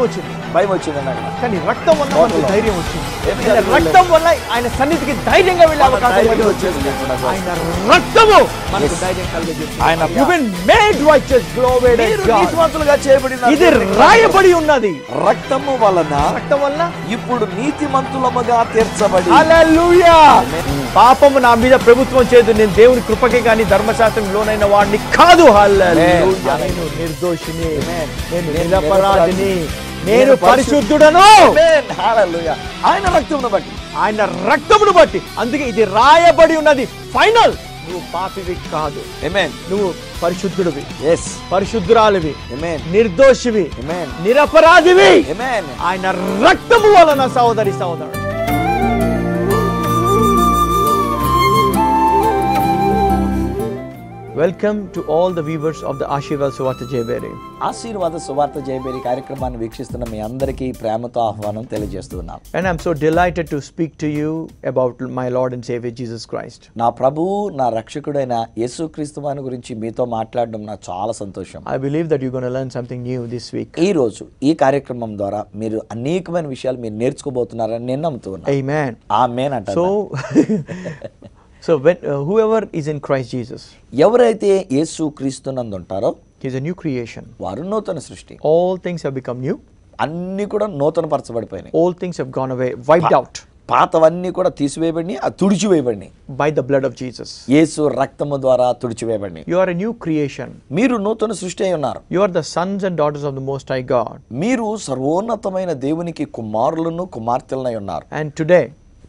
వచ్చింది భయం వచ్చింది అన్నాడు కానీ రక్తం వల్ల మనకు లోపల. ధైర్యం వచ్చింది ఎందుకంటే ఆయన రక్తం వల్ల ఆయన సన్నిధికి ధైర్యంగా వెళ్ళే మన అవకాశం ధైర్యం మనకు వచ్చేసి వచ్చింది. లేకుండా ఆయన రక్తము మనకు Yes. ధైర్యం కలిగజేస్తుంది ఆయన యు బీన్ మేడ్ రైచియస్ గ్లోబెడ్ మీరు నీతిమంతులుగా చేయబడిన ఇది రాయబడి ఉన్నది రక్తము వలన రక్తం వల్ల ఇప్పుడు నీతిమంతులముగా తీర్చబడి హల్లెలూయా పాపము నా మీద ప్రభుత్వం చేయదు నేను దేవుని కృపకే కానీ ధర్మశాస్త్రం లోనైన వాడిని కాదు హల్లెలూయా Amen. నేను నిర్దోషిని Amen. నేను నేను నిరపరాధిని నేను నేను పరిశుద్ధుడను Amen. Hallelujah. ఆయన రక్తమును బట్టి ఆయన రక్తమును బట్టి అందుకే ఇది రాయబడి ఉన్నది ఫైనల్ నువ్వు పాపివి కాదు Amen. నువ్వు పరిశుద్ధుడివి Yes. పరిశుద్ధురాలివి Amen. నిర్దోషివి Amen. నిరపరాధివి Amen. ఆయన రక్తము వలన సహోదరి సహోదరుడు welcome to all the viewers of the Ashirvad సువార్త జయబేరి ఆశీర్వాద సువార్త జయబేరి కార్యక్రమాన్ని వీక్షిస్తున్న మీ అందరికీ ప్రేమతో ఆహ్వానం తెలియజేస్తున్నాం And I'm so delighted to speak to you about my Lord and Savior Jesus Christ. నా ప్రభువు నా రక్షకుడైన యేసుక్రీస్తు వాని గురించి మీతో మాట్లాడడం నాకు చాలా సంతోషం I believe that you're going to learn something new this week. ఈ రోజు ఈ కార్యక్రమం ద్వారా మీరు అనేకమైన విషయాలు మీరు నేర్చుకోబోతున్నారని నేను నమ్ముతున్నాను Amen. ఆమెన్ అంట So, so when uh, whoever is in Christ Jesus, ఎవరైతే యేసు క్రీస్తునందు ఉంటారో he's a new creation. వారు నూతన సృష్టి All things have become new. అన్ని కూడా నూతన పరచబడిపోయినాయి All things have gone away, wiped out పాతవన్నీ కూడా తీసివేయబడి ఆ తుడిచివేయబడి by the blood of Jesus. యేసు రక్తము ద్వారా తుడిచివేయబడి You are a new creation. మీరు నూతన సృష్టి అయి ఉన్నారు You are the sons and daughters of the Most High God. మీరు సర్వోన్నతమైన దేవునికి కుమారులను కుమార్తెలనై ఉన్నారు And today,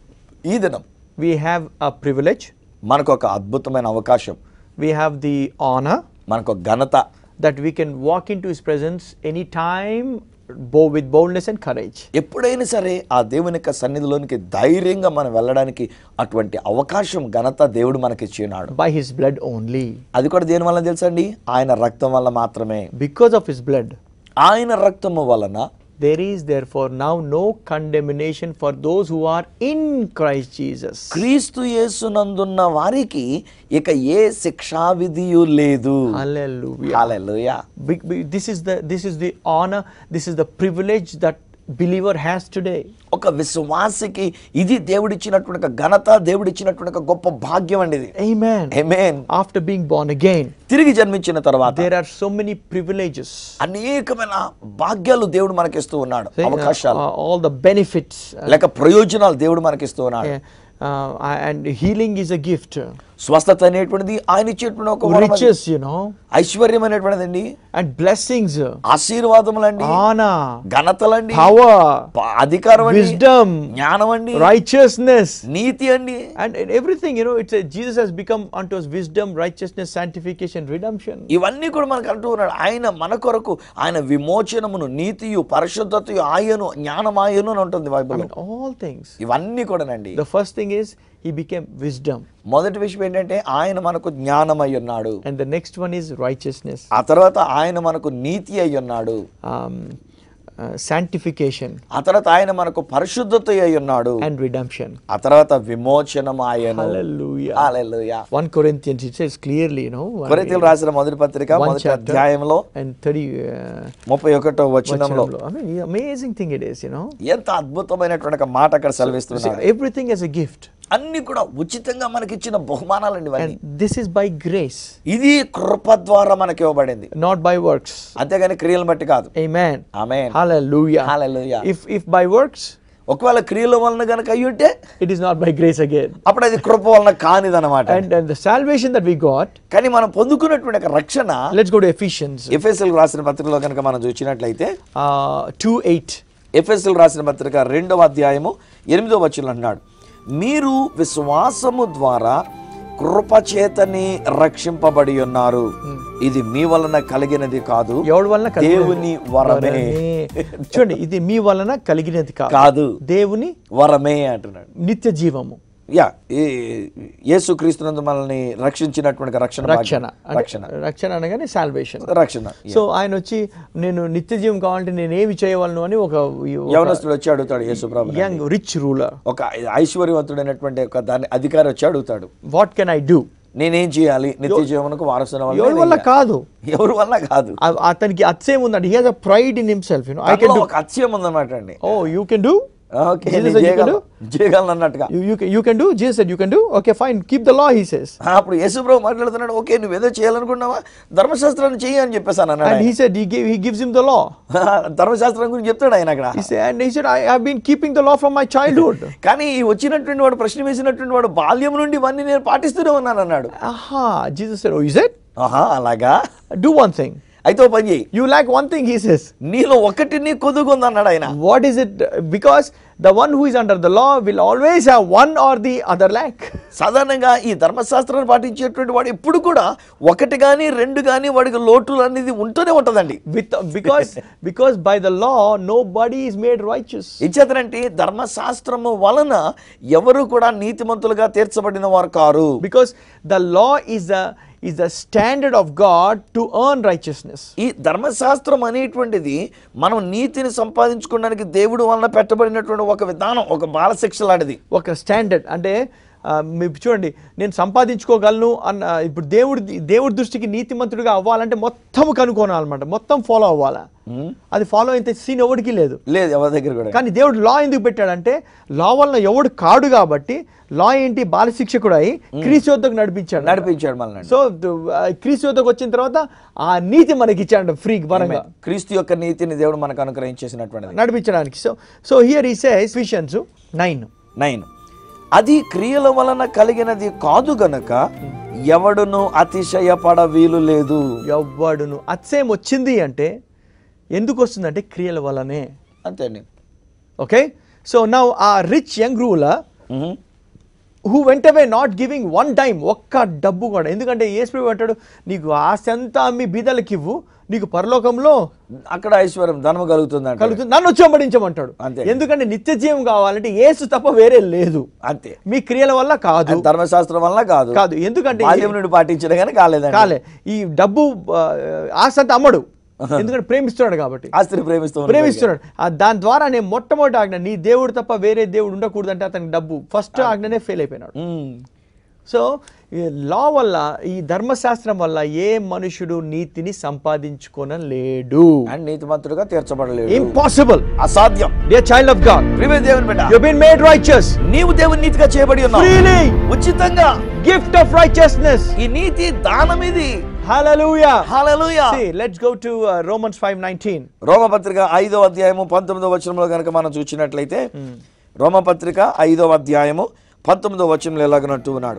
ఈ దినం we have a privilege, మనకు ఒక అద్భుతమైన అవకాశం we have the honor మనకు ఒక ఘనత that we can walk into His presence anytime bo- with boldness and courage. ఎప్పుడైనా సరే ఆ దేవుని యొక్క సన్నిధిలోనికి ధైర్యంగా మనం వెళ్ళడానికి అటువంటి అవకాశం ఘనత దేవుడు మనకి ఇచ్చినాడు by his blood only. అది కూడా దేని వల్ల తెలుసండి ఆయన రక్తం వల్ల మాత్రమే Because of his blood, ఆయన రక్తము వలన there is therefore now no condemnation for those who are in Christ Jesus. క్రీస్తు యేసునందున్న వారికి ఇక ఏ శిక్షా విధియు లేదు Hallelujah. Hallelujah Be- be- This is the this is the honor, this is the privilege that believer has today. ఒక విశ్వాసికి ఇది దేవుడిచ్చినటువంటి ఒక ఘనత దేవుడిచ్చినటువంటి ఒక గొప్ప భాగ్యం అండి ఇది Amen. Amen. After being born again, తిరిగి జన్మించిన తర్వాత there are so many privileges. అనేకమైన భాగ్యాలు దేవుడు మనకిస్తూ ఉన్నాడు See, uh, అవకాశాలు uh, all the benefits. uh, లేక ప్రయోజనాలు దేవుడు మనకిస్తూ ఉన్నాడు uh, and healing is a gift. స్వస్థత అనేటువంటిది ఆయన ఇచ్చేటువంటి ఒక వరం అది. Riches, you know, ఐశ్వర్యం అనేటువంటిదండి and blessings, ఆశీర్వాదములండి honor, ఘనతలండి power, ప- అధికారం అండి wisdom, జ్ఞానం అండి righteousness, నీతి అండి and, and everything. You know, it's a, Jesus has become unto us wisdom, righteousness, sanctification, redemption. ఇవన్నీ కూడా మనకు అంటూ ఉన్నాడు ఆయన మన కొరకు ఆయన విమోచనమును నీతియు పరిశుద్ధతయు ఆయను జ్ఞానమాయను అని ఉంటుంది I Bible mean, all things. ఇవన్నీ కూడానండి The first thing is he became wisdom, మొదటి విషయం ఏంటంటే ఆయన మనకు జ్ఞానమై ఉన్నాడు and the next one is righteousness, ఆ తర్వాత ఆయన మనకు నీతి అయి ఉన్నాడు um, uh, sanctification, ఆ తర్వాత ఆయన మనకు పరిశుద్ధత అయి ఉన్నాడు and redemption. ఆ తర్వాత విమోచనం ఆయను Hallelujah. Hallelujah 1 Corinthians, it says clearly, you know, one- కొరింథీయులు రాసిన మొదటి పత్రిక one మొదటి chapter అధ్యాయంలో and 30 uh, ముప్పై ఒకటో వచనంలో వచనంలో. I mean, amazing thing it is, you know. ఎంత అద్భుతమైనటువంటి ఒక మాట అక్కడ See, సెలవిస్తున్నాడు everything as a gift. అన్ని కూడా ఉచితంగా మనకి ఇచ్చిన బహుమానాలండి ఇవన్నీ And this is by grace, ఇది కృప ద్వారా మనకి ఇవ్వబడింది not by works. అంతేగాని క్రియలు బట్టి కాదు Amen. ఆమె Hallelujah. Hallelujah. If if by works, ఒకవేళ క్రియల వలన కనుక అయ్యి ఉంటే it is not by grace again. అప్పుడు అది కృప వలన కానిదన్నమాట And, and the salvation that we got, కానీ మనం పొందుకున్నటువంటి ఒక రక్షణ let's go to Ephesians FSL రాసిన పత్రికలో కనుక మనం చూసినట్లయితే uh, 2 8. ఎఫ్ఎస్ఎల్ రాసిన పత్రిక రెండవ అధ్యాయము ఎనిమిదవ వచనం అన్నాడు మీరు విశ్వాసము ద్వారా కృపచేతని రక్షింపబడి ఉన్నారు ఇది మీ వలన కలిగినది కాదు ఎవరి వలన కలిగినది? దేవుని వరమే వరమే. చూడండి ఇది మీ వలన కలిగినది కాదు కాదు దేవుని వరమే అంటున్నాడు నిత్య జీవము యా యేసు క్రీస్తునందు మనల్ని రక్షించినటువంటి రక్షణ భాగ్యం. రక్షణ అంటే రక్షణ రక్షణ అనగానే సాల్వేషన్ రక్షణ సో ఆయన వచ్చి నేను నిత్య జీవం కావాలంటే నేను ఏమి చేయవలను అని ఒక యవనస్తుడు వచ్చి అడుగుతాడు యేసు ప్రభు యంగ్ రిచ్ రూలర్ ఒక ఐశ్వర్యవంతుడైనటువంటి ఒక దాని అధికారి వచ్చి అడుగుతాడు వాట్ కెన్ ఐ డూ నేనేం చేయాలి నిత్య జీవనకు వారసున వల్ల ఎవరి వల్ల కాదు ఎవరి వల్ల కాదు ఆ- అతనికి అత్సేం ఉందండి he has a pride in himself you know I can తనలో డు ఒక అత్యం ఉందన్నమాట అండి oh you can do okay Jesus నేను said you can చేయగలను చేయగలను అన్నట్టుగా you you can, you can do jesus said you can do okay fine keep the law he says ఆ, అప్పుడు యేసుప్రభు మాట్లాడుతున్నాడు ఓకే నువ్వేదో చేయాలనుకున్నావా ధర్మశాస్త్రాన్ని చెయ్యి అని చెప్పేసాను and అన్నాడు he said he gave he gives him the law ఆయన. ధర్మశాస్త్రం గురించి చెప్తాడు ఆయన అక్కడ he said and he said i have been keeping the law from my childhood కానీ ఈ వచ్చినటువంటి వాడు ప్రశ్న వేసినటువంటి వాడు బాల్యం నుండి ఇవన్నీ నేను పాటిస్తూనే ఉన్నాను అన్నాడు aha jesus said oh is it ఆహా అలాగా do one thing అయితే ఓ పని చేయి you lack one thing he says నీలో ఒకటి నీ కొద్దుకుంది అన్నాడు ఆయన what is it because the one who is under the law will always have one or the other lack సాధారణంగా ఈ ధర్మశాస్త్రాన్ని పాటించేటువంటి వాడు ఎప్పుడు కూడా ఒకటి కానీ రెండు కానీ వాడికి లోటులు అనేది ఉంటూనే ఉంటుందండి with because because by the law nobody is made righteous ఇచ్చేతనంటే ధర్మశాస్త్రము వలన ఎవరు కూడా నీతిమంతులుగా తీర్చబడిన వారు కారు because the law is the is the standard of god to earn righteousness ఈ ధర్మశాస్త్రం అనేటువంటిది మనం నీతిని సంపాదించుకోవడానికి దేవుడు వలన పెట్టబడినటువంటి ఒక విధానం ఒక బాల శిక్ష లాంటిది ఒక స్టాండర్డ్ అంటే ఆ, మీరు చూడండి నేను సంపాదించుకోగలను అన్న ఇప్పుడు దేవుడి దేవుడి దృష్టికి నీతిమంతుడిగా అవ్వాలంటే మొత్తం కనుక్కోనాలన్నమాట మొత్తం ఫాలో అవ్వాలా అది ఫాలో అయితే సీన్ ఎవరికి లేదు లేదు ఎవరి దగ్గర కూడా కానీ దేవుడు లా ఎందుకు పెట్టాడంటే లా వలన ఎవడు కాడు కాబట్టి లా ఏంటి బాల శిక్షకుడు అయి క్రీస్తు వద్దకు నడిపించాడు నడిపించాడు మనల్ని సో క్రీస్తు వద్దకు వచ్చిన తర్వాత ఆ నీతి మనకి ఇచ్చాడు ఫ్రీ పరంగా క్రీస్తు యొక్క నీతిని దేవుడు మనకు అనుగ్రహించేసినటువంటిది నడిపించడానికి సో సో హియర్ ఈ సేస్ విషన్స్ నైన్ నైన్ అది క్రియల వలన కలిగినది కాదు గనక ఎవడును అతిశయపడ వీలు లేదు ఎవ్వడును అత్సేం వచ్చింది అంటే ఎందుకు వస్తుందంటే క్రియల వల్లనే అంతే అండి ఓకే సో నా ఆ rich young ruler hmm. Who went away not giving one time ఒక్క డబ్బు కూడా ఎందుకంటే ఏసు అంటాడు నీకు ఆస్తి అంతా అమ్మి బీదలకి ఇవ్వు నీకు పరలోకంలో అక్కడ ఐశ్వర్యం ధనము కలుగుతుంది అంటే కలుగుతుంది నన్ను వచ్చంబడించమంటాడు అంతే. ఎందుకంటే నిత్య జీవం కావాలంటే ఏసు తప్ప వేరే లేదు అంతే మీ క్రియల వల్ల కాదు అది ధర్మశాస్త్రం వల్ల కాదు కాదు ఎందుకంటే బాల్యం నుండి పాటించడం కానీ కాలేదండి కాలే ఈ డబ్బు ఆ, ఆస్తి అంతా అమ్మడు ఎందుకంటే ప్రేమిస్తున్నాడు కాబట్టి ఆస్తిని ప్రేమిస్తూ ఉన్నాడు. ప్రేమిస్తున్నాడు ఆ దాని ద్వారా నేను మొట్టమొదటి ఆజ్ఞ నీ దేవుడు తప్ప వేరే దేవుడు ఉండకూడదు అంటే అతనికి డబ్బు ఫస్ట్ ఆజ్ఞనే ఫెయిల్ అయిపోయినాడు మ్మ్. సో ఈ లా వల్ల ఈ ధర్మశాస్త్రం వల్ల ఏ మనుషుడు నీతిని సంపాదించుకోనలేడు అండ్ నీతిమంతుడుగా తీర్చబడలేడు ఇంపాసిబుల్ అసాధ్యం డియర్ చైల్డ్ ఆఫ్ గాడ్ ప్రియమైన దేవుని బిడ్డ యు బీన్ మేడ్ రైచియస్ నీవు దేవుని నీతిగా చేయబడి ఉన్నావు ఫ్రీలీ ఉచితంగా గిఫ్ట్ ఆఫ్ రైచియస్నెస్ ఈ నీతి దానం ఇది హల్లెలూయా హల్లెలూయా See, let's go to uh, Romans 5:19. రోమపత్రిక ఐదో అధ్యాయము పంతొమ్మిదో వచనంలో కనుక మనం చూసినట్లయితే రోమపత్రిక ఐదో అధ్యాయము పంతొమ్మిదో వచనంలో ఎలాగనంటూ ఉన్నాడు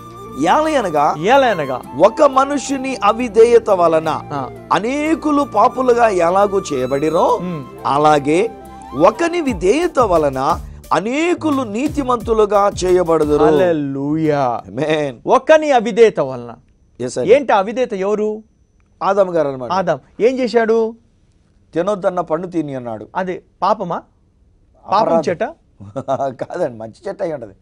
ఏలయనగా ఏలైనగా ఒక మనుషుని అవిధేయత వలన ఆ. అనేకులు పాపులుగా ఎలాగూ చేయబడిరో అలాగే ఒకని విధేయత వలన అనేకులు నీతిమంతులుగా చేయబడుదురు హల్లెలూయా ఆమేన్ ఒక్కని అవిధేయత వలన ఎస్ ఏంటి అవిధేయత ఎవరు ఆదమ్ గారు అనమాట ఆదాం ఏం చేశాడు తినొద్దన్న పండు తిని అన్నాడు అది పాపమా పాపం అపరాధం. చెట్ట కాదండి మంచి చెట్టు అయి ఉంటది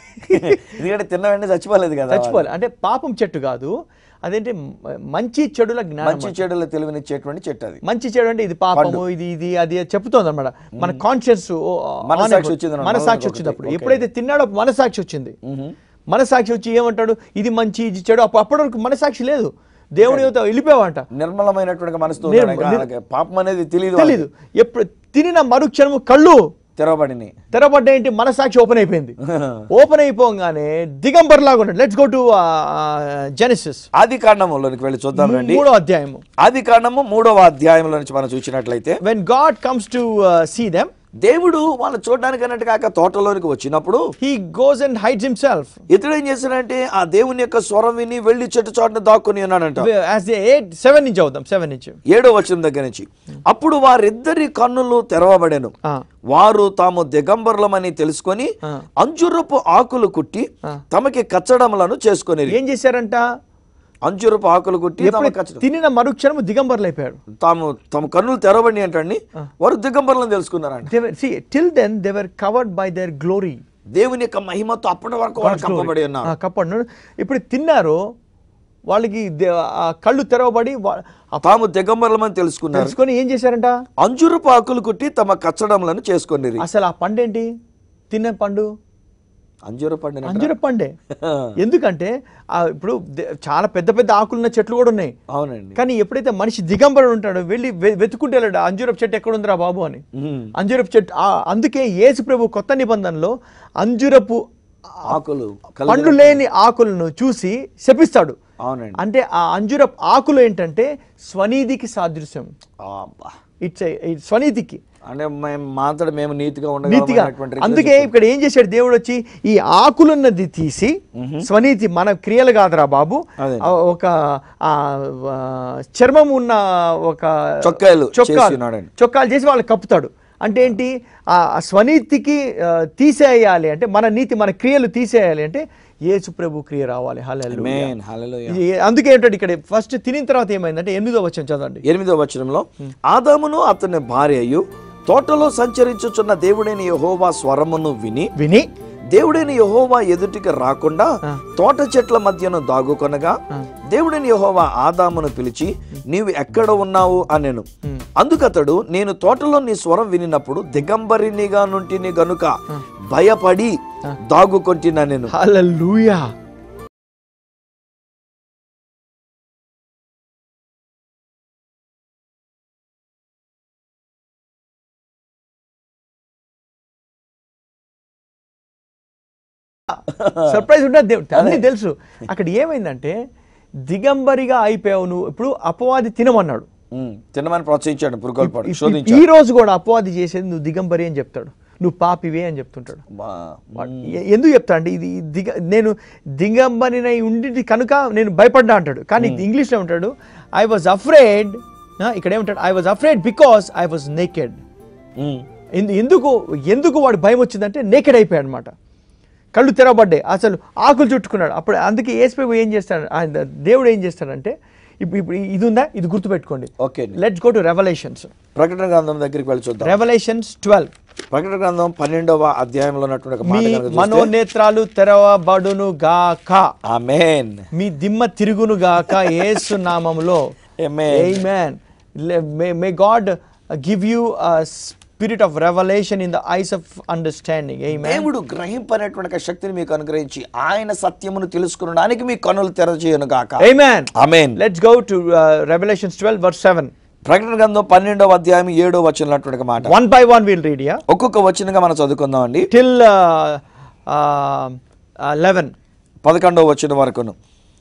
ఎందుకంటే తిన్న వెంటనే చచ్చిపోలేదు కదా చచ్చిపోలే అంటే పాపం చెట్టు కాదు అదేంటి మ- మంచి చెడుల జ్ఞానం మంచి చెడుల తెలివినిచ్చేటువంటి చెట్టు అది మంచి చెడు అంటే ఇది పాపము ఇది ఇది అది చెప్తోంది అనమాట మన కాన్షియస్ మనసాక్షి వచ్చింది అన్నమాట. మనసాక్షి ఒకటి. వచ్చినప్పుడు ఓకే. ఎప్పుడైతే తిన్నాడో అప్పుడు మనసాక్షి వచ్చింది మనసాక్షి వచ్చి ఏమంటాడు ఇది మంచి ఇది చెడు అప్పుడు అప్పటి వరకు మనసాక్షి లేదు దేవుడి యువత వెళ్ళిపోయావంట నిర్మలమైనటువంటి మనసుతో నిర్- ఉన్నాడు. ఇంకా వాళ్ళకి పాపం అనేది తెలియదు తెలీదు ఎప్పుడు తినిన మరుక్షణము కళ్ళు తెరవబడిని తెరపడ్డ ఏంటి మనసాక్షి ఓపెన్ అయిపోయింది ఓపెన్ అయిపోగానే దిగంబర్ లాగా ఉన్నాడు లెట్స్ గో టు జెనసిస్ ఆది కాండములోనికి వెళ్ళి చూద్దాం రండి మూడో అధ్యాయము ఆది కాండము మూడవ అధ్యాయంలో నుంచి మనం చూసినట్లయితే when God comes to see them దేవుడు వాళ్ళు చూడడానికి అన్నట్టు కాక తోటలోనికి వచ్చినప్పుడు he goes and hides himself ఇతడు ఏం చేశాడంటే ఆ దేవుని యొక్క స్వరం విని వెళ్ళి చెట్టు చాటున దాక్కుని ఉన్నాడంట as they ate seven inch అవుదాం సెవెన్ ఇంచ్ ఏడో వచ్చిన దగ్గర నుంచి అప్పుడు వారిద్దరి కన్నులు తెరవబడెను వారు తాము దిగంబరులమని తెలుసుకొని ఆ. అంజురపు ఆకులు కుట్టి ఆ. తమకి కచ్చడములను చేసుకొని ఏం చేశారంట అంజురపు ఆకులు కుట్టి తమ ఎప్పుడు కచ్చడం తినిన మరుక్షణము దిగంబర్లు అయిపోయాడు తాము తమ కన్నులు తెరవబడి ఏంటండి వారు దిగంబరులను తెలుసుకున్నారంట see till then they were covered by their glory దేవుని యొక్క మహిమతో అప్పటి వరకు వాళ్ళు కప్పబడి ఉన్నారు కప్పడు ఇప్పుడు తిన్నారు వాళ్ళకి దే- ఆ కళ్ళు తెరవబడి వా- ఆ తాము దిగంబరులమని తెలుసుకున్నారు తెలుసుకొని ఏం చేశారంట అంజురపు ఆకులు కుట్టి తమ కచ్చడములను చేసుకొని అసలు ఆ పండు ఏంటి తిన్న పండు అంజూర పండిన అంజూర పండే ఎందుకంటే ఆ ఇప్పుడు దే- చాలా పెద్ద పెద్ద ఆకులున్న చెట్లు కూడా ఉన్నాయి అవునండి కానీ ఎప్పుడైతే మనిషి దిగంబరుడు ఉంటాడో వెళ్ళి వె- వెతుకుంటే వెళ్ళాడు అంజూరపు చెట్టు ఎక్కడ ఉందిరా బాబు అని ఉమ్. అంజూరపు చెట్టు ఆ- అందుకే యేసు ప్రభు కొత్త నిబంధనలో అంజూరపు ఆకులు కల- పండ్లు లేని ఆకులను చూసి శపిస్తాడు అవునండి అంటే ఆ అంజూరపు ఆకులు ఏంటంటే స్వనీతికి సాదృశ్యం అబ్బా. ఇట్స్ ఇట్స్ స్వనీతికి అంటే మేము మాత్రం మేము నీతిగా నీతిగా ఉండగలం అందుకే ఇక్కడ ఏం చేశాడు దేవుడు వచ్చి ఈ ఆకులున్నది తీసి స్వనీతి మన క్రియలు కాదురా బాబు అదే. ఆ ఒక ఆ, ఆ, చర్మం ఉన్న ఒక చొక్కాలు చేసి చొక్కాలు ఉన్నాడండి. చొక్కాలు చేసి వాళ్ళకి కప్పుతాడు అంటే ఏంటి ఆ స్వనీతికి ఆ, తీసేయాలి అంటే మన నీతి మన క్రియలు తీసేయాలి అంటే యేసు ప్రభు క్రియ రావాలి హల్లెలూయా మేన్ హల్లెలూయా ఇది అందుకే ఏంటంటే ఇక్కడ ఫస్ట్ తినిన తర్వాత ఏమైందంటే ఎనిమిదో వచ్చిన చదవండి ఎనిమిదో వచనంలో ఆదామును అతని భార్యయు తోటలో సంచరించుచున్న దేవుడైన యెహోవా స్వరమును విని విని దేవుడైన యెహోవా ఎదుటికి రాకుండా తోట చెట్ల మధ్యను దాగుకొనగా దేవుడైన యెహోవా ఆదామును పిలిచి నీవు ఎక్కడ ఉన్నావు అనెను అందుకతడు నేను తోటలో నీ స్వరం వినినప్పుడు దిగంబరినిగా నుంటిని గనుక భయపడి దాగుకొంటిన నేను హల్లెలూయా సర్ప్రైజ్ ఉంటుంది దేవుడు అన్నీ తెలుసు అక్కడ ఏమైందంటే దిగంబరిగా అయిపోయావు నువ్వు ఇప్పుడు అపవాది తినమన్నాడు ఉమ్, తినమని ప్రోత్సహించాడు పురుగొల్పాడు ఇప్- శోధించాడు ఈ రోజు కూడా అపవాది చేసేది నువ్వు దిగంబరి అని చెప్తాడు నువ్వు పాపివే అని చెప్తుంటాడు బా, వాడు ఎ- ఎందుకు చెప్తా అంటే ఇది దిగ నేను దిగంబరినై ఉండి కనుక నేను భయపడ్డా అంటాడు కానీ ఇంగ్లీష్లో ఉంటాడు ఐ వాజ్ అఫ్రేడ్ ఇక్కడ ఏమంటాడు I was afraid because I was naked um, ఎందుకు ఎందుకు వాడు భయం వచ్చిందంటే నేకెడ్ అయిపోయాడు అనమాట కళ్ళు తెరవబడ్డాయి అసలు ఆకులు చుట్టుకున్నాడు అప్పుడు అందుకే ఏసుప్రభు ఏం చేస్తాడు ఆయన దేవుడు ఏం చేస్తాడంటే ఇప్పుడు ఇప్పుడు ఇది ఉందా ఇది గుర్తుపెట్టుకోండి ఓకే అండి లెట్స్ గో టు రెవల్యూషన్స్ ప్రకటన గ్రంథం దగ్గరికి వెళ్ళి చూద్దాం రెవల్యూషన్స్ ట్వెల్వ్ ప్రకటన గ్రంథం పన్నెండవ అధ్యాయంలో ఉన్నటువంటి ఒక మీ మాట కనుక చూస్తే, మనోనేత్రాలు తెరవబడును గాక ఆమేన్ మీ దిమ్మ తిరుగును గాక యేసు నామములో ఆమేన్ Amen. Le- May, may God uh, give you a spirit of revelation in the eyes of understanding. Amen. దేవుడు గ్రహింపనేటువంటి ఒక శక్తిని మీకు అనుగ్రహించి ఆయన సత్యమును తెలుసుకునడానికి మీ కనులు తెరచేయను గాక Amen. Amen Let's go to uh, Revelations 12, verse 7. ప్రకటన గ్రంథం పన్నెండవ అధ్యాయం ఏడో వచనటువంటి ఒక మాట One by one, we'll read here. ఒక్కొక్క వచనంగా మనం చదువుకుందాం అండి Till uh, uh, uh, 11. పదకొండవ వచనం వరకును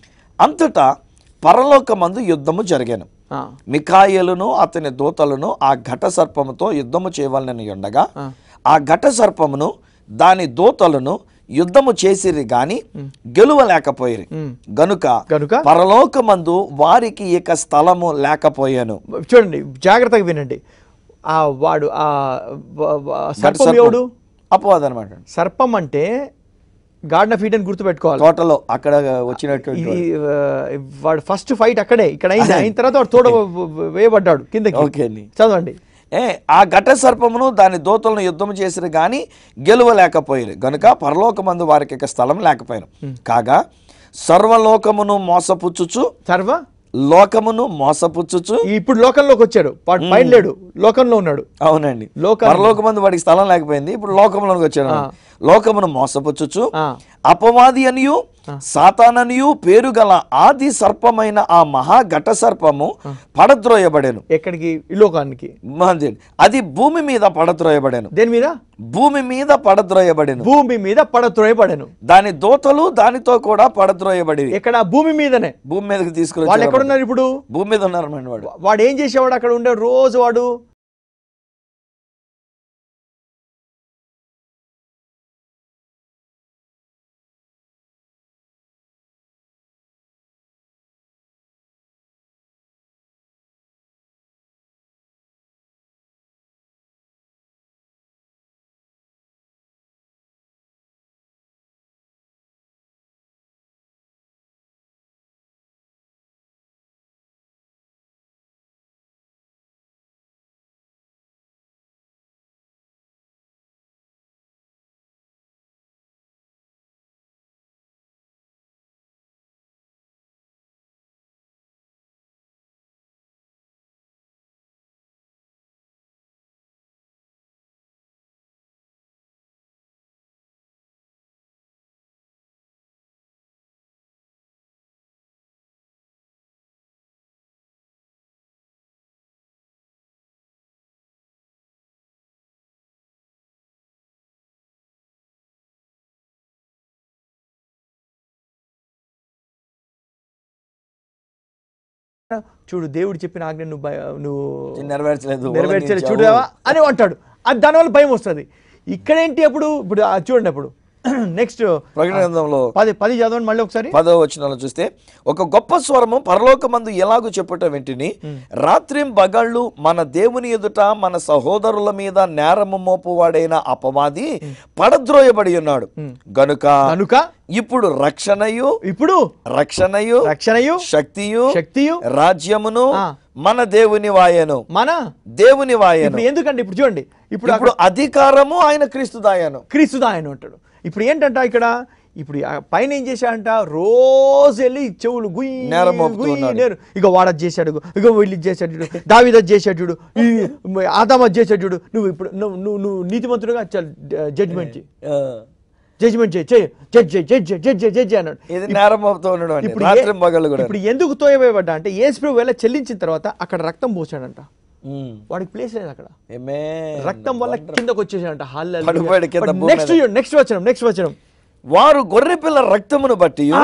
అంతటా పరలోకమందు యుద్ధము జరిగాను Uh, మికాయలును అతని దూతలను ఆ ఘట సర్పముతో యుద్ధము చేయవలనని ఉండగా ఆ. ఆ ఘట సర్పమును దాని దూతలను యుద్ధము చేసిరి గాని గెలువలేకపోయిరి Mm. గనుక గనుక పరలోకమందు వారికి ఇక స్థలము లేకపోయాను చూడండి జాగ్రత్తగా వినండి ఆ వాడు ఆ వ- వ- సర్పం సర్పం. ఎవడు అపవాదం అనమాట సర్పం అంటే గార్డెన్ ఆఫ్ ఈడెన్ గుర్తుపెట్టుకోవాలి తోటలో అక్కడ వచ్చినటువంటి ఇది ఆ, వాడు ఫస్ట్ ఫైట్ అక్కడే ఇక్కడ అయింది అయిన తర్వాత వాడు తోడ వేయబడ్డాడు కిందకి ఓకే అండి చదవండి ఏ ఆ ఘట సర్పమును దాని దూతలను యుద్ధం చేసిరు గాని గెలువలేకపోయారు గనుక పరలోకమందు వారికి ఇక స్థలం లేకపోయాను కాగా సర్వలోకమును మోసపుచ్చుచు సర్వ లోకమును మోసపుచ్చుచు ఇప్పుడు లోకంలోకి వచ్చాడు వాడు పైన లేడు లోకంలో ఉన్నాడు అవునండి లోకం- పరలోకమందు వాడికి స్థలం లేకపోయింది ఇప్పుడు లోకంలోకి వచ్చాడు లోకమును మోసపుచ్చుచు ఆ, అపవాది అనియు సాతాననియు పేరు గల ఆది సర్పమైన ఆ మహా ఘట సర్పము పడద్రోయబడెను ఎక్కడికి ఈ లోకానికి మంచిది. అది భూమి మీద పడద్రోయబడెను దేని మీద భూమి మీద పడద్రోయబడెను భూమి మీద పడత్రోయబడెను దాని దోతలు దానితో కూడా పడద్రోయబడి ఎక్కడ భూమి మీదనే భూమి మీదకి వాళ్ళు తీసుకుని ఎక్కడున్నారు ఇప్పుడు భూమి మీద ఉన్నారన్నమాట వాడు వాడు ఏం చేసేవాడు అక్కడ ఉండే రోజు వాడు చూడు దేవుడు చెప్పిన ఆజ్ఞ నువ్వు భయ- నువ్వు నెరవేర్చలేదు నెరవేర్చలేదు ఉల్లంఘించావు. చూడవా అని అంటాడు అది దానివల్ల భయం వస్తుంది ఇక్కడేంటి అప్పుడు ఇప్పుడు ఆ చూడండి అప్పుడు నెక్స్ట్ ప్రకటన గ్రంథంలో పది పది చదవండి మళ్ళీ ఒకసారి పదవ వచనంలో చూస్తే ఒక గొప్ప స్వరము పరలోకమందు ఎలాగూ చెప్పుట వెంటిని రాత్రి బగళ్ళు మన దేవుని ఎదుట మన సహోదరుల మీద నేరము మోపువాడైన అపవాది పడద్రోయబడి ఉన్నాడు గనుక కనుక ఇప్పుడు రక్షణయు ఇప్పుడు రక్షణయు రక్షణయు శక్తియు శక్తియు రాజ్యమును ఆ. మన దేవుని వాయను మన దేవుని వాయను ఇప్పుడు ఎందుకంటే ఇప్పుడు చూడండి ఇప్పుడు ఇప్పుడు అధికారము ఆయన క్రీస్తు దాయను క్రీస్తు ఆయన ఉంటాడు ఇప్పుడు ఏంటంట ఇక్కడ ఇప్పుడు ఆ పైన ఏం చేశాడంట రోజు వెళ్ళి చెవులు గుయ్యి నేరం మోపుతూ గుయ్యి ఉన్నాడు. నేరు ఇక వాడది చేశాడు ఇక వీళ్ళు ఇది చేశాడు చూడు దావిదది చేశాడు చూడు ఈ ఆదామది చేశాడు చూడు నువ్వు ఇప్పుడు నువ్వు నువ్వు నువ్వు నీతిమంతుడుగా జడ్జ్మెంట్ చేయి ఆ. జడ్జ్మెంట్ చేయి చేయి జడ్జ్ చేయి జడ్జ్ చేయి జడ్జ్ చేయి జడ్జ్ చేయి అన్నాడు ఇది నేరం మోపుతూ ఉన్నాడు అండి. ఇప్పుడు రాత్రి ఏ- పగళ్ళు కూడా ఇప్పుడు ఎందుకు తోయబడ్డా అంటే ఏసు వేళ చెల్లించిన తర్వాత అక్కడ రక్తం పోసాడంట ఉమ్. వాడికి ప్లేస్ లేదు అక్కడ Amen. రక్తం వల్ల కిందకు వచ్చేసాడంట పడిపోయాడు కింద భూమి నెక్స్ట్ నెక్స్ట్ వచనం నెక్స్ట్ వచనం వారు గొర్రె పిల్ల రక్తమును బట్టి ఆ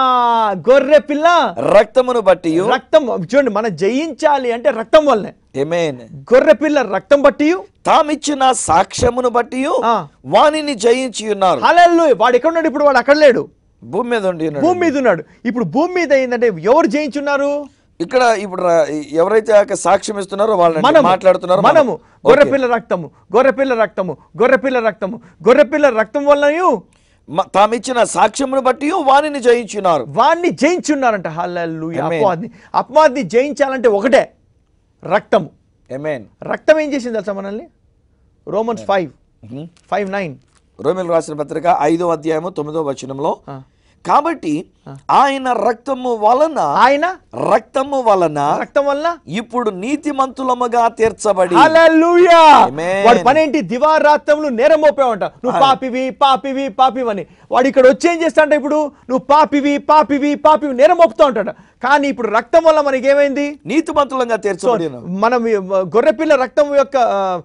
గొర్రె పిల్ల రక్తమును బట్టి రక్తం చూడండి మనం జయించాలి అంటే రక్తం వల్లనే ఏమేన్ గొర్రె పిల్ల రక్తం బట్టి తామిచ్చిన సాక్ష్యమును బట్టి ఆ. వానిని జయించి ఉన్నారు హలెల్లు వాడు ఎక్కడ ఉన్నాడు ఇప్పుడు వాడు అక్కడ లేడు భూమి మీద ఉండి ఉన్నాడు. భూమి మీద ఉన్నాడు ఇప్పుడు భూమి మీద ఏంటంటే ఎవరు జయించున్నారు ఇక్కడ ఇప్పుడు రా- ఎవరైతే ఆ యొక్క సాక్ష్యం ఇస్తున్నారో వాళ్ళని మనము మాట్లాడుతున్నారో మనము మనం. గొర్రె ఓకే. పిల్ల రక్తము గొర్రె పిల్ల రక్తము గొర్రె పిల్ల రక్తము గొర్రె పిల్ల రక్తం వల్లయు మ- తామిచ్చిన సాక్ష్యమును బట్టి వానిని జయించున్నారు వాణ్ణి జయించున్నారంట హల్లెల్లు Amen. అపవాదిని అపవాదిని జయించాలంటే ఒకటే రక్తము ఏమేన్ రక్తం ఏం చేసింది తెలుసా మనల్ని రోమన్స్ ఫైవ్ ఫైవ్ నైన్ రోమిల్ రాసిన పత్రిక ఐదో అధ్యాయము తొమ్మిదో వచనంలో కాబట్టి ఆయన రక్తము వలన ఆయన రక్తము వలన రక్తం వల్ల ఇప్పుడు నీతిమంతులముగా తీర్చబడి హల్లెలూయా Amen. వాడి పని ఏంటి దివారాత్రములు నేరం మోపావంట నువ్వు పాపివి పాపివి పాపివని వాడు ఇక్కడ వచ్చి ఏం చేస్తాంట ఇప్పుడు నువ్వు పాపివి పాపివి పాపివి నేరం మోపుతా ఉంటాడు కానీ ఇప్పుడు రక్తం వల్ల మనకి ఏమైంది నీతిమంతులంగా తీర్చబడి ఉన్నాం. మనం ఈ గొర్రెపిల్ల రక్తం యొక్క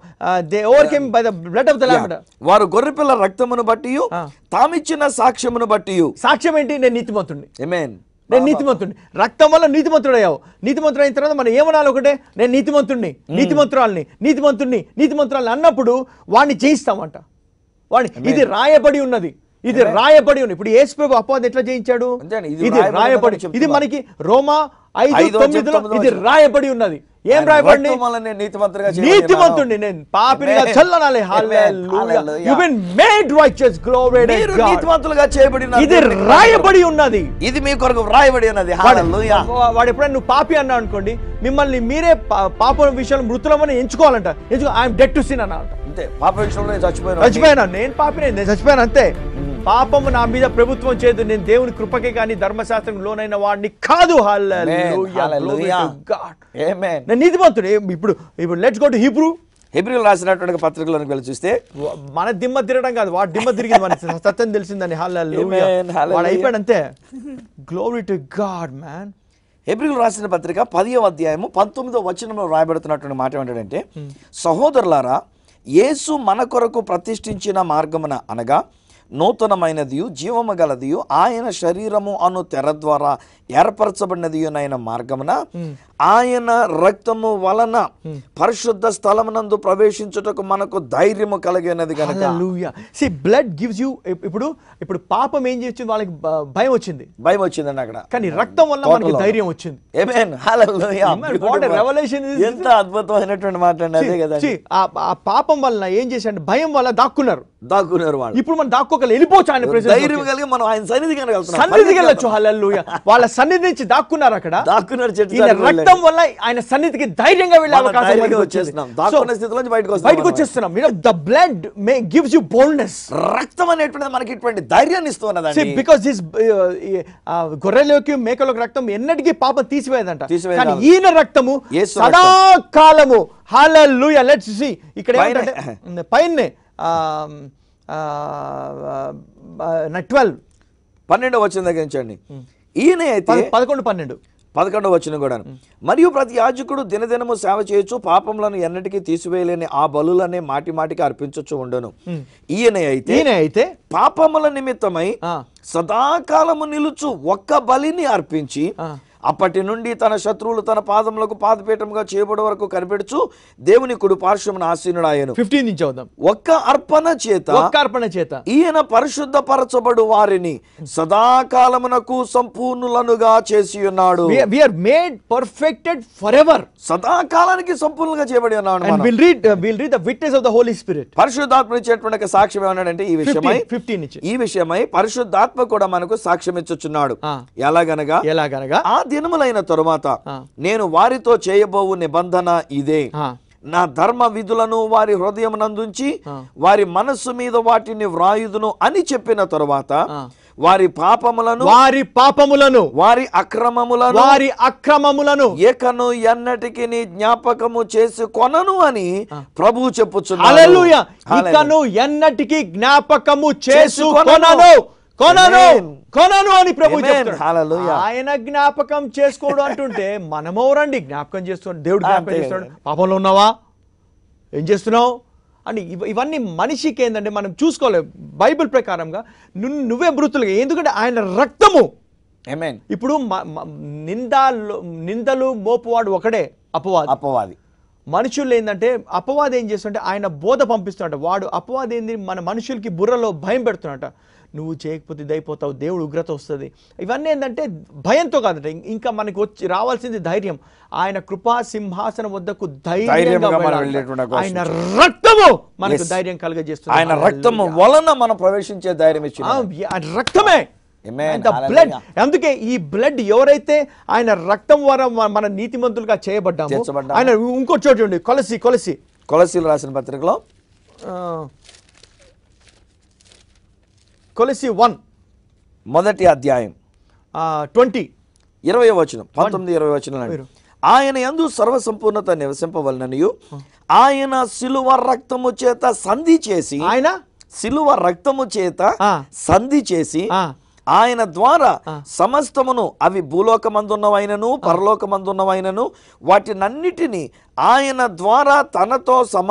they overcame by the blood of the lamb వారు గొర్రెపిల్ల రక్తమును బట్టి ఆ. తామిచ్చిన సాక్ష్యమును బట్టి సాక్ష్యం ఏంటి నేను నీతిమంతుడిని ఏమేన్ నేను నీతిమంతుడిని రక్తం వల్ల నీతిమంతుడు అయ్యావు నీతిమంతుడు అయిన తర్వాత మనం ఏమనాలి ఒకటే నేను నీతిమంతుడిని నీతిమంతురాల్ని నీతిమంతుడిని నీతిమంతురాల్ని అన్నప్పుడు వాడిని జయిస్తామంట వాడిని ఇది రాయబడి ఉన్నది ఇది రాయబడి ఉంది ఇప్పుడు యేసు ప్రభు అపవాదం ఎట్లా జయించాడు అంతేనండి, ఇది ఇది రాయబడి రాయబడి ఉందని ఇది చెప్తున్నా. మనకి రోమా ఐదు ఐదో తొమ్మిదిలో తొమ్మిదో ఇది వచనం. రాయబడి ఉన్నది ఏం ఆయన రాయబడి రక్తం వలన నేను నీతిమంతుడిగా చేయబడి నీతిమంతుడిని నేను పాపినిగా Amen. చల్లనాలి Amen. Hallelujah. You been made righteous glory మీరు నీతిమంతులుగా చేయబడి ఉన్నారు. ఇది రాయబడి ఉన్నది ఇది మీ కొరకు రాయబడి ఉన్నది వాడు హల్లెలూయా. వా- వాడు ఎప్పుడైనా నువ్వు పాపి అన్నావు అనుకోండి మిమ్మల్ని మీరే పా- పాపం విషయంలో మృతులమని ఎంచుకోవాలంట ఎంచుకో ఐఎమ్ డెడ్ టు సిన్ అన్నమాట అంతే పాప విషయంలో నేను చచ్చిపోయినా చచ్చిపోయాను నేను పాపినే నేను చచ్చిపోయాను అంతే పాపము నా మీద ప్రభుత్వం చేయదు నేను దేవుని కృపకే కానీ ధర్మశాస్త్రం లోనైన వాడిని కాదు హల్లెలూయా. Glory Hallelujah. to God. Amen. నేను నీతిమంతుడు ఏ- ఇప్పుడు ఇప్పుడు లెట్స్ గో టు హీబ్రూ హెబ్రిల్ రాసినటువంటి పత్రికలను వెళ్ళి చూస్తే మన దిమ్మ తిరగడం కాదు వాడు దిమ్మ తిరిగింది మన సత్యం తెలిసిందని హల్లెలూయా Amen. Hallelujah. వాడు అయిపోయాడు అంతే గ్లోరీ టు గాడ్ మ్యాన్ హెబ్రిల్ రాసిన పత్రిక పదివ అధ్యాయము పంతొమ్మిదో వచనంలో రాయబడుతున్నటువంటి మాట ఏంటంటే సహోదరులారా యేసు మన కొరకు ప్రతిష్ఠించిన మార్గమున అనగా నూతనమైనదియు జీవము గలదియు ఆయన శరీరము అను తెర ద్వారా ఏర్పరచబడినది అయిన మార్గమున ఆయన రక్తము వలన పరిశుద్ధ స్థలమునందు ప్రవేశించుటకు మనకు ధైర్యము కలిగినది కనుక హల్లెలూయా సి బ్లడ్ గివ్స్ యు ఇప్పుడు ఇప్పుడు పాపం ఏం చేసింది వాళ్ళకి భ- భయం వచ్చింది భయం వచ్చిందండి అక్కడ కానీ రక్తం వల్ల మనకి Total. ధైర్యం వచ్చింది Amen. Hallelujah. Amen. What a revelation is this? ఎంత అద్భుతమైనటువంటి మాట అండి అదే కదా See, ఆ ఆ పాపం వల్ల ఏం చేశాడు భయం వల్ల దాక్కున్నారు దాక్కున్నారు వాళ్ళు ఇప్పుడు మనం దాక్కోగల వెళ్ళిపోవచ్చు ఆయన ధైర్యం ప్రెసెన్స్ కలిగి మనం ఆయన సన్నిధికి వెళ్తున్నాం సన్నిధికి వెళ్ళొచ్చు హల్లెలూయా వాళ్ళ సన్నిధి నుంచి దాక్కున్నారు అక్కడ దాక్కున్నారు చెట్టు ఈయన చాటుకు వెళ్ళండి. రక్తం వల్ల ఆయన సన్నిధికి ధైర్యంగా వెళ్ళే మనం అవకాశం ధైర్యంగా మనకి వచ్చింది. వచ్చేస్తున్నాం. దాక్కున్న So, స్థితిలోంచి బయటకు వస్తున్నాం బయటకు మనం. వచ్చేస్తున్నాం the blood may gives you boldness రక్తం అనేటువంటిది మనకి ఇటువంటి ధైర్యాన్ని ఇస్తున్నదండి బికాస్ దిస్ గొర్రెలోకి మేకలోకి రక్తం ఎన్నటికీ పాపం తీసివేయదంట తీసివేయదు. కానీ ఈయన రక్తము యేసు సదాకాలము హల్లెలూయా లెట్స్ సీ ఇక్కడ పైన- ఏంటంటే పైనే ట్వెల్వ్ పన్నెండో వచ్చిన దగ్గర నుంచి అండి ఈయన అయితే పదకొండు పన్నెండు పదకొండవ వచ్చిన కూడా మరియు ప్రతి యాజకుడు దినదినము సేవ చేయొచ్చు పాపములను ఎన్నటికీ తీసివేయలేని ఆ బలులనే మాటి మాటికి అర్పించొచ్చు ఉండను ఈయన అయితే ఈయన అయితే పాపముల నిమిత్తమై ఆ, సదాకాలము నిలుచు ఒక్క బలిని అర్పించి ఆ. అప్పటి నుండి తన శత్రువులు తన పాదములకు పాదపీఠముగా చేయబడి వరకు కనిపెడుచు దేవుని కుడి పార్శ్వమున ఆసీనుడాయను ఫిఫ్టీన్ నుంచి అవుదాం ఒక్క అర్పణ చేత ఒక్క అర్పణ చేత ఈయన పరిశుద్ధపరచబడు వారిని సదాకాలమునకు సంపూర్ణులనుగా చేసి ఉన్నాడు we are made perfected for ever సదాకాలానికి సంపూర్ణంగా చేయబడి ఉన్నాడు అండ్ మనం. Will read will read the witness of the Holy Spirit పరిశుద్ధాత్మ ఇచ్చేటువంటి ఒక సాక్ష్యం ఏమన్నాడంటే ఈ విషయమై ఫిఫ్టీన్ నుంచి ఈ విషయమై పరిశుద్ధాత్మ కూడా మనకు సాక్ష్యం ఇచ్చుచున్నాడు ఆ. ఎలాగనగా ఎలాగనగా ఆ దినములైన తరువాత ఆ. నేను వారితో చేయబోవు నిబంధన ఇదే ఆ, నా ధర్మ విధులను వారి హృదయమునందుంచి ఆ. వారి మనస్సు మీద వాటిని వ్రాయుదును అని చెప్పిన తరువాత ఆ. వారి పాపములను వారి పాపములను వారి అక్రమములను వారి అక్రమములను ఏకను ఎన్నటికి నీ జ్ఞాపకము చేసి కొనను అని ప్రభు చెప్పుచున్నాడు హల్లెలూయా హల్లెలూయా. ఇకను ఎన్నటికి జ్ఞాపకము చేసుకొనను. చేసుకొనను కొనను Amen. కొనను అని ప్రభు Amen. చెప్తాడు Hallelujah. ఆయన జ్ఞాపకం చేసుకోడు అంటుంటే మనమెవరండి జ్ఞాపకం చేస్తున్నాడు దేవుడు జ్ఞాపకం అంతే. చేస్తాడు పాపంలో ఉన్నావా ఏం చేస్తున్నావు అని ఇవ- ఇవన్నీ మనిషికి ఏంటంటే మనం చూసుకోలేం బైబిల్ ప్రకారంగా నువ్వు నువ్వే మృతులుగా ఎందుకంటే ఆయన రక్తము Amen. ఇప్పుడు మ- మ- నిందాలు నిందలు మోపువాడు ఒకడే అపవాది అపవాది మనుషులు ఏంటంటే అపవాది ఏం చేస్తుంటే ఆయన బోధ పంపిస్తున్నట వాడు అపవాది ఏంది మన మనుషులకి బుర్రలో భయం పెడుతున్నట నువ్వు చేయకపోతే ఇది అయిపోతావు దేవుడు ఉగ్రత వస్తుంది ఇవన్నీ ఏంటంటే భయంతో కాదట ఇం- ఇంకా మనకి వచ్చి రావాల్సింది ధైర్యం ఆయన కృపా సింహాసనం వద్దకు ధైర్యంగా ధైర్యంగా మనం వెళ్ళాలి. వెళ్ళేటువంటి అవకాశం ఆయన రక్తము మనకు Yes. ధైర్యం కలుగజేస్తుంది ఆయన రక్తము వలన మనం ప్రవేశించే ధైర్యం ఆ, ఇచ్చిన ఆయన రక్తమే Amen. Blood Hallelujah. అందుకే ఈ బ్లడ్ ఎవరైతే ఆయన రక్తం ద్వారా మ- మన నీతిమంతులుగా చేయబడ్డాము తీర్చబడ్డాము. ఆయన ఇంకో చోటు చూడండి కొలసి కొలసి కొలసీలు రాసిన పత్రికలో ఆ, కొలసి వన్ మొదటి అధ్యాయం ట్వంటీ ఇరవై వచనం పంతొమ్మిది ఇరవై వచనం మీరు. ఆయన యందు సర్వసంపూర్ణత నివసింపవలననియు ఆయన సిలువ రక్తము చేత సంధి చేసి ఆయన సిలువ రక్తము చేత ఆ. సంధి చేసి ఆ, ఆయన ద్వారా సమస్తమును అవి భూలోకమందున్నవైనను పరలోకమందున్నవైనను వాటినన్నిటినీ ఆయన ద్వారా తనతో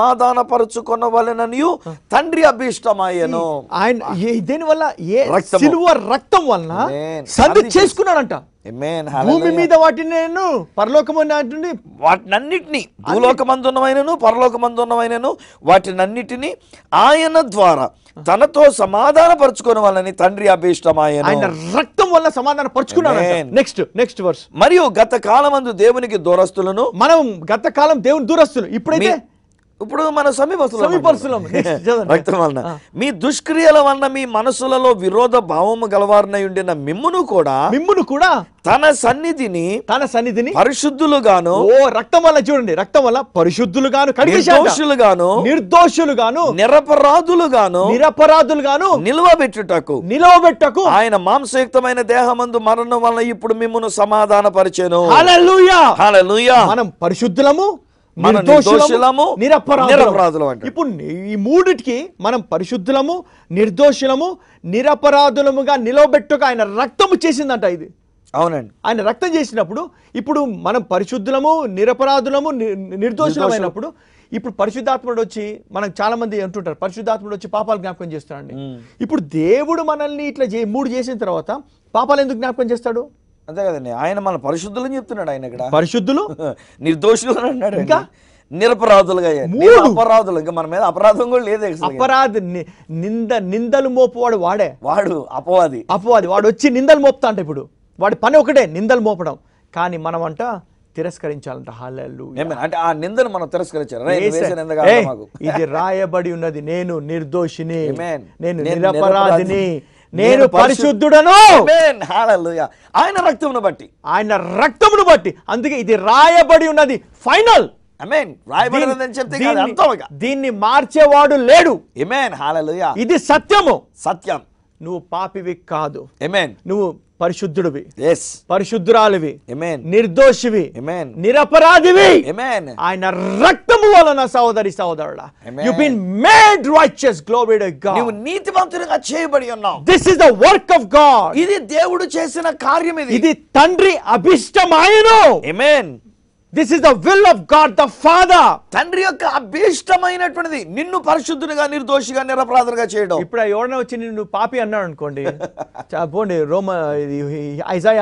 సమాధానపరుచుకొనవలెననియు తండ్రి అభీష్టమాయను ఆయన ఏ- దేని వల్ల ఏ రక్తము. సిలువ రక్తం వలన Amen. సంధి సంధి చేసుకున్నాడంట Amen. భూమి Hallelujah. మీద వాటిని నేను పరలోకము నాటి వాటినన్నిటినీ భూలోకమందున్నవైనను పరలోకమందున్నవైనను వాటినన్నిటినీ ఆయన ద్వారా తనతో సమాధానపరుచుకుని వాళ్ళని తండ్రి అభీష్టమాయను ఆయన రక్తం వల్ల సమాధానం పరుచుకున్నాడంట Amen. నెక్స్ట్ నెక్స్ట్ వర్స్ మరియు గత కాలమందు దేవునికి దూరస్తులను మనం గత కాలం దేవుని దూరస్తులు ఇప్పుడైతే మీ- ఇప్పుడు మన సమీపస్తులం సమీపస్తులం. Next, చదవండి. రక్తం వలన మీ దుష్క్రియల వలన మీ మనసులలో విరోధ భావము గలవారినై ఉండిన మిమ్మును కూడా మిమ్మును కూడా తన సన్నిధిని తన సన్నిధిని పరిశుద్ధులుగాను ఓ రక్తం వల్ల చూడండి రక్తం వల్ల పరిశుద్ధులుగాను కడిగేశాడంట. నిర్దోషులుగాను నిర్దోషులుగాను నిరపరాధులుగాను నిరపరాధులుగాను నిలువబెట్టుటకు నిలవబెట్టకు ఆయన మాంసయుక్తమైన దేహమందు మరణం వలన ఇప్పుడు మిమ్మును సమాధానపరిచెను హల్లెలూయా హల్లెలూయా మనం పరిశుద్ధులము మనం నిర్దోషులము, నిర్దోషులము, నిరపరాధులము. నిరపరాధులము అంటాడు. ఇప్పుడు ఈ మూడిటికి మనం పరిశుద్ధులము నిర్దోషులము నిరపరాధులముగా నిలవబెట్టుక ఆయన రక్తము చేసిందంట ఇది అవునండి ఆయన రక్తం చేసినప్పుడు ఇప్పుడు మనం పరిశుద్ధులము నిరపరాధులము ని- నిర్దోషులమైనప్పుడు ఇప్పుడు పరిశుద్ధాత్ముడు వచ్చి మనకు చాలా మంది అంటుంటారు పరిశుద్ధాత్ముడు వచ్చి పాపాలు జ్ఞాపకం చేస్తాడండి ఇప్పుడు దేవుడు మనల్ని ఇట్లా చే మూడు చేసిన తర్వాత పాపాలు ఎందుకు జ్ఞాపకం చేస్తాడు అంతే కదండి ఆయన మన పరిశుద్ధులని చెప్తున్నాడు ఆయన ఇక్కడ పరిశుద్ధులు నిర్దోషులు అని అన్నాడు ఇంకా? నిరపరాధులుగా మూడు. నేను అపరాధులు ఇంకా మన మీద అపరాధం కూడా లేదు అసలు. అపరాధ ని- నింద నిందలు మోపువాడు వాడే వాడు అపవాది అపవాది వాడు వచ్చి నిందలు మోపుతా అంట ఇప్పుడు వాడి పని ఒకటే నిందలు మోపడం కానీ మనం అంట తిరస్కరించాలంట హల్లెలూయా. ఏమైనా అంటే ఆ నిందను మనం తిరస్కరించారు రైట్, ఏసే- వేసిన నింద కాదు ఏయ్, మాకు ఇది రాయబడి ఉన్నది నేను నిర్దోషిని Amen. నేను నేను నిరపరాధిని నిరపరాధి. నేను నేను పరిశు- పరిశుద్ధుడను Amen. Hallelujah. ఆయన రక్తమును బట్టి ఆయన రక్తమును బట్టి అందుకే ఇది రాయబడి ఉన్నది ఫైనల్ అమేన్ రాయబడినదని చెప్తే కాదు అంతముగా దీన్ని మార్చేవాడు లేడు ఎమేన్ హాలలుయా ఇది సత్యము సత్యం నువ్వు పాపివి కాదు ఎమేన్ నువ్వు పరిశుద్ధుడివి ఎస్ పరిశుద్ధురాలివి ఎమేన్ నిర్దోషివి ఎమేన్ నిరపరాధివి ఎమేన్ ఆయన రక్తము వలన సహోదరి సహోదరుడా Amen. You been made righteous glory to నీవు గాడ్ నీతిమంతునిగా చేయబడి ఉన్నావు this is the work of God ఇది దేవుడు చేసిన కార్యం ఇది ఇది తండ్రి అభిష్టమాయను ఎమేన్ this is the will of God the Father తండ్రి యొక్క అభీష్టమైనటువంటిది నిన్ను పరిశుద్ధునిగా నిర్దోషిగా నిరపరాధులుగా చేయడం ఇప్పుడు ఎవరైనా వచ్చి నిన్ను పాపి అన్నాడు అనుకోండి చా- పోండి రోమ ఇది ఐజాయా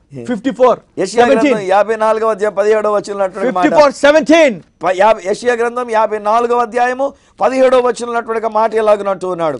ఫిఫ్టీ ఫోర్ యెషయా గ్రంథం యాభై నాలుగవ అధ్యాయం పదిహేడవ వచ్చినటువంటి ఫిఫ్టీ మాట ఫోర్ సెవెంటీన్ ప- యాభై యెషయా గ్రంథం యాభై నాలుగవ అధ్యాయము పదిహేడవ వచ్చినటువంటి మాట ఎలాగనంటూ ఉన్నాడు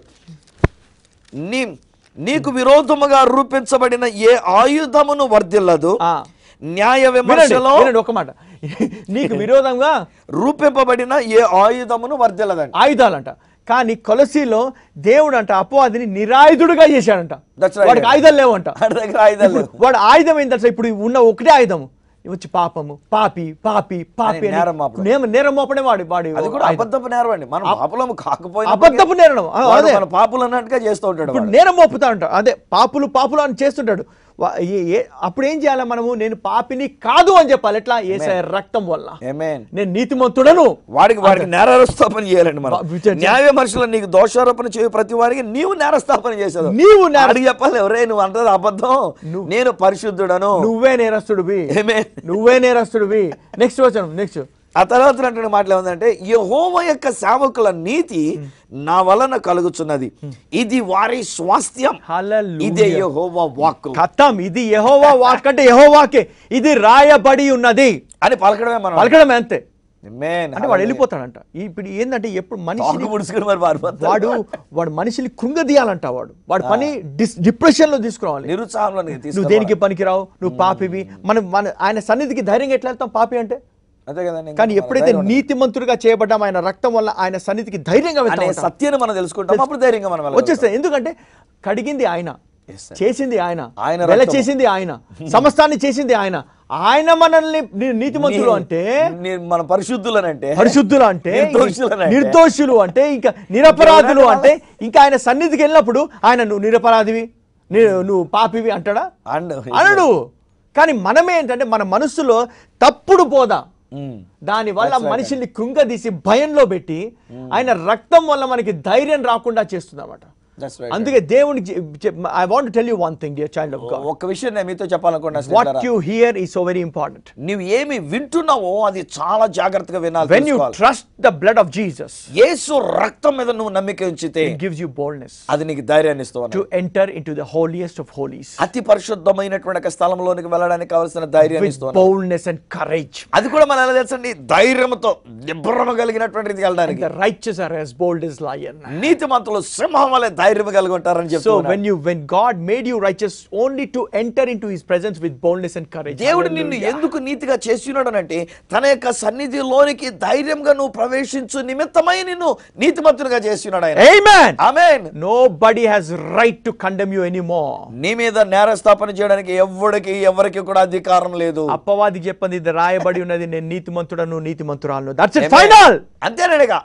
నీ నీకు విరోధముగా రూపించబడిన ఏ ఆయుధమును వర్ధిల్లదు న్యాయ వినండి విమర్శలో వినండి ఒక మాట నీకు విరోధంగా రూపింపబడిన ఏ ఆయుధమును వర్ధిల్లదండి ఆయుధాలంట కానీ కొలసీలో దేవుడు అంట అపవాదిని నిరాయుధుడుగా చేశాడంట That's right. వాడికి ఆయుధాలు లేవంట వాడి దగ్గర ఆయుధాలు లేవు. ఇప్పుడు వాడు ఆయుధం ఏంటంటే ఇప్పుడు ఉన్న ఒకటే ఆయుధం వచ్చి పాపము పాపి పాపి పాపి అని నేరం మోపడం. నేరం నేరం మోపడే వాడి వాడి అది కూడా ఆయుధం. అబద్ధపు నేరం అండి మనం పాపులము కాకపోయినా అబద్ధపు నేరం ఆ, అదే మన పాపులు అన్నట్టుగా చేస్తూ ఉంటాడు ఇప్పుడు వాడు. నేరం మోపుతా ఉంటాడు అదే పాపులు పాపులు అని చేస్తుంటాడు వా- ఏ- ఏ- అప్పుడు ఏం చేయాలి మనము నేను పాపిని కాదు అని చెప్పాలి ఎట్లా ఏసే రక్తం వల్ల Amen. నేను నీతిమంతుడను వాడికి వాడికి నేరారోపణ చేయాలండి మనం వా- విచ- న్యాయ విమర్శలో నీకు దోషారోపణ చేయు ప్రతి వారికి నీవు నేరస్థాపన చేసావు నీవు నేర- వాడికి చెప్పాలి ఎవరే నువ్వు అంటది అబద్ధం నేను పరిశుద్ధుడను నువ్వే నేరస్తుడివి Amen. నువ్వే నేరస్తుడివి నెక్స్ట్ వచ్చాను నెక్స్ట్ ఆ తర్వాత అంటున్న మాటలు ఏమందంటే యెహోవా యొక్క సేవకుల నీతి నా వలన కలుగుచున్నది ఇది వారి స్వాస్థ్యం Hallelujah. ఇదే యెహోవా వాక్కు ఖతం ఇది యెహోవా వాక్ అంటే యెహోవాకే ఇది రాయబడి ఉన్నది అని పలకడమే మనం పలకడమే అంతే Amen. అంటే వాడు వెళ్ళిపోతాడంట ఇప్పుడు ఏంటంటే ఎప్పుడు మనిషిని తాగు ముడుచుకుని మరి పారిపోతాడు. వాడు వాడు మనిషిని కృంగదీయాలంట వాడు వాడి పని డిస్ డిప్రెషన్ లో తీసుకురావాలి నిరుత్సాహంలో నీకు నువ్వు తీసుకురావాలి. దేనికి పనికిరావు నువ్వు పాపివి మనం మన ఆయన సన్నిధికి ధైర్యంగా ఎట్లా వెళ్తాం పాపి అంటే అంతే కదండి కానీ ఎప్పుడైతే నీతిమంతుడిగా చేయబడ్డాం ఆయన రక్తం వల్ల ఆయన సన్నిధికి ధైర్యంగా అనే వెళ్తాం సత్యాన్ని మనం తెలుసుకుంటాం అప్పుడు ధైర్యంగా మనం వెళ్ళగలుగుతాం. వచ్చేస్తే ఎందుకంటే కడిగింది ఆయన Yes, sir. చేసింది ఆయన ఆయన వెల రక్తము. చేసింది ఆయన సమస్తాన్ని చేసింది ఆయన ఆయన మనల్ని ని- నీతిమంతులు అంటే నీ- మన పరిశుద్ధులనంటే పరిశుద్ధులు అంటే నిర్దోషులనంటే. నిర్దోషులు అంటే ఇంకా నిరపరాధులు అంటే ఇంకా ఆయన సన్నిధికి వెళ్ళినప్పుడు ఆయన నువ్వు నిరపరాధివి నీ- నువ్వు పాపివి అంటాడా అండ్ అనడు కానీ మనమే ఏంటంటే మన మనస్సులో తప్పుడు బోధ ఉమ్. దాని వల్ల మనిషిని కృంగదీసి భయంలో పెట్టి ఆయన రక్తం వల్ల మనకి ధైర్యం రాకుండా చేస్తుంది అనమాట That's right. అందుకే దేవునికి I want tell you one thing dear child of God ఒక్క విషయం నేను మీతో చెప్పాలనుకున్నా వాట్ స్నేహితులారా. You hear is so very important నువ్వు ఏమి వింటున్నావో అది చాలా జాగ్రత్తగా వినాలి వెన్ యూ తెలుసుకోవాలి. Trust the blood of Jesus యేసు రక్తం మీద నువ్వు నమ్మిక ఉంచితే ఇట్ గివ్స్ యూ బోల్డ్నెస్ అది నీకు ధైర్యాన్ని ఇస్తావు to enter in to the holiest of holies అతి పరిశుద్ధమైనటువంటి ఒక స్థలంలోనికి వెళ్ళడానికి కావాల్సిన ధైర్యాన్ని విత్ ఇస్తావు బోల్డ్నెస్ అండ్ కరేజ్ అది కూడా మనం ఎలా తెలుసండి ధైర్యంతో నిబ్రమ కలిగినటువంటి రీతికి వెళ్ళడానికి the righteous are as bold as lion నీతి మంతులు సింహం వలె ధైర్యం కలిగి ఉంటారని so చెప్తూ when you when god made you righteous only to enter into his presence with boldness and courage దేవుడు నిన్ను ఎందుకు నీతిగా చేసినాడనంటే తన యొక్క సన్నిధిలోనికి ధైర్యంగా నువ్వు ప్రవేశించు నిమిత్తమై నిన్ను నీతిమంతునిగా చేసినాడు ఆయన amen amen nobody has right to condemn you anymore నీ మీద నేరస్థాపన చేయడానికి ఎవరికి ఎవరికి కూడా అధికారం లేదు అప్పవాదికి చెప్పింది ఇది రాయబడి ఉన్నది నేను నీతిమంతుడను నీతిమంతురాలను దట్స్ ఇట్ ఫైనల్ అంతేనడిగా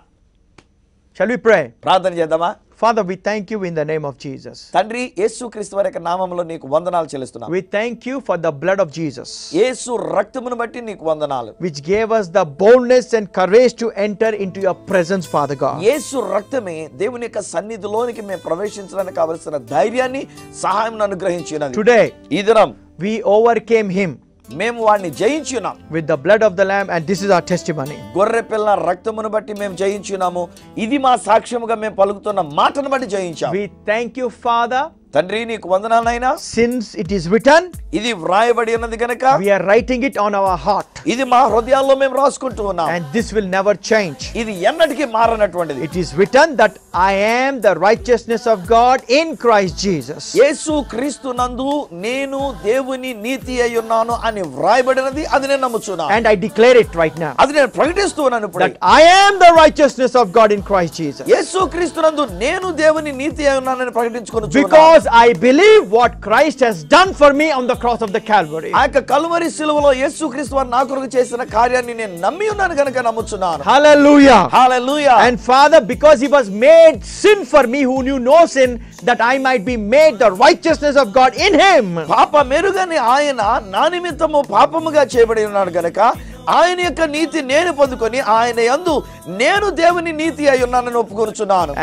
shall we pray ప్రార్థన చేద్దామా father we thank you in the name of jesus తండ్రి యేసు క్రీస్తు వారి యొక్క నామంలో నీకు వందనాలు చెల్లిస్తున్నాం we thank you for the blood of jesus యేసు రక్తమును బట్టి నీకు వందనాలు which gave us the boldness and courage to enter into your presence father god యేసు రక్తమే దేవుని యొక్క సన్నిధిలోనికి మేము ప్రవేశించడానికి కావలసిన ధైర్యాన్ని సహాయం అనుగ్రహించినది today ఈ దినం we overcame him మేము వాడిని జయించున్నాం with the blood of the lamb and this is our testimony గొర్రె పిల్ల రక్తమును బట్టి మేము జయించున్నాము ఇది మా సాక్ష్యముగా మేము పలుకుతున్న మాటను బట్టి జయించాం we thank you father తండ్రి నీకు వందనాలైనా since it is written ఇది వ్రాయబడి ఉన్నది గనక we are writing it on our heart ఇది మా హృదయాల్లో మేము రాసుకుంటూ ఉన్నాం and this will never change ఇది ఎన్నటికీ మారనటువంటిది it is written that i am the righteousness of god in christ jesus యేసు క్రీస్తు నందు నేను దేవుని నీతి అయి ఉన్నాను అని వ్రాయబడినది అది నేను నమ్ముచున్నాను and i declare it right now అది నేను ప్రకటిస్తూ ఉన్నాను ఇప్పుడు that i am the righteousness of god in christ jesus యేసు క్రీస్తు నందు నేను దేవుని నీతి అయి ఉన్నానని ప్రకటించుకొని because i believe what christ has done for me on the cross of the calvary ఆ యొక్క కలువరి సిలువలో యేసు క్రీస్తు వారు నా కొరకు చేసిన కార్యాన్ని నేను నమ్మి ఉన్నాను కనుక నమ్ముచున్నాను hallelujah hallelujah And Father, because he was made sin for me who knew no sin, that I might be made the righteousness of God in him. పాప మెరుగని ఆయన నా నిమిత్తము పాపముగా చేయబడి ఉన్నాడు గనక ఆయన యొక్క నీతి నేను పొందుకొని ఆయన యందు నేను దేవుని నీతి అయి ఉన్నానని ఒప్పుకొనుచున్నాను And the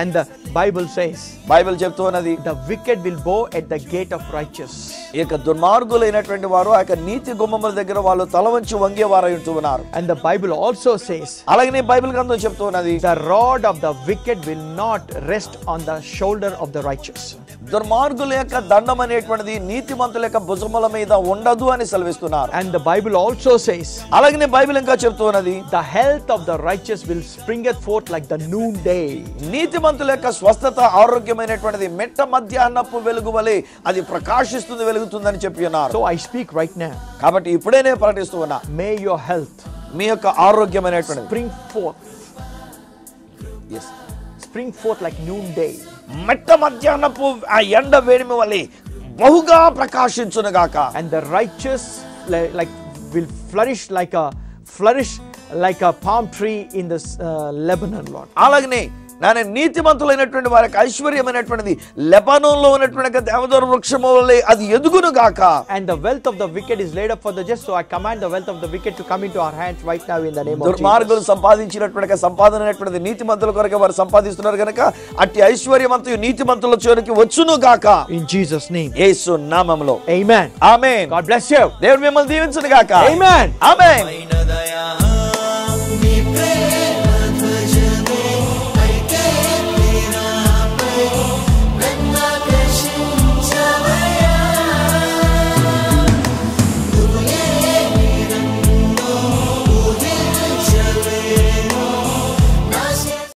Bible says, Bible చెప్తూ ఉన్నది the wicked will bow at the gate of righteous. ఈ యొక్క దుర్మార్గులైనటువంటి వారు ఆ యొక్క నీతి గుమ్మముల దగ్గర వాళ్ళు తల వంచి వంగేవారై ఉంటూ ఉన్నారు And the Bible also says, అలాగనే బైబిల్ గ్రంథం చెప్తూ ఉన్నది the rod of the wicked will not rest on the shoulder of the righteous. దుర్మార్గుల యొక్క దండం అనేటువంటిది నీతిమంతుల యొక్క భుజముల మీద ఉండదు అని సెలవిస్తున్నారు And the Bible also says, అలాగనే బైబిల్ ఇంకా చెప్తూ ఉన్నది the health of the righteous will springeth forth like the noonday. నీతిమంతుల యొక్క స్వస్థత ఆరోగ్యమైనటువంటిది మెట్ట మధ్యాహ్నపు వెలుగు వలె అది ప్రకాశిస్తుంది వెలుగుతుందని చెప్పి ఉన్నారు So I speak right now. కాబట్టి ఇప్పుడే నేను ప్రకటిస్తూ ఉన్నా May your health మీ యొక్క ఆరోగ్యమైనటువంటిది spring forth, Yes. spring forth like noonday. మెట్ట మధ్యాహ్నపు ఆ ఎండ వేడిమి వలె బహుగా ప్రకాశించును గాక And the righteous li- like will flourish like a flourish like a palm tree in this uh, Lebanon, Lord. అలాగనే నానే నీతిమంతులైనటువంటి వారికి ఐశ్వర్యమైనటువంటిది లెబానోన్లో ఉన్నటువంటి యొక్క దేవదారు వృక్షము వలె అది ఎదుగును గాక And the wealth of the wicked is laid up for the just. So I command the wealth of the wicked to come into our hands right now in the name of దుర్మార్గులు Jesus. సంపాదించినటువంటి సంపాదన అనేటువంటిది నీతిమంతుల కొరకే వారు సంపాదిస్తున్నారు కనుక అట్టి ఐశ్వర్యమంతయు నీతిమంతుల చోరికి వచ్చును గాక In Jesus' name. యేసు నామములో Amen. Amen God bless you. దేవుడు మిమ్మల్ని దీవించును గాక Amen. ఆమేన్ అయినదయ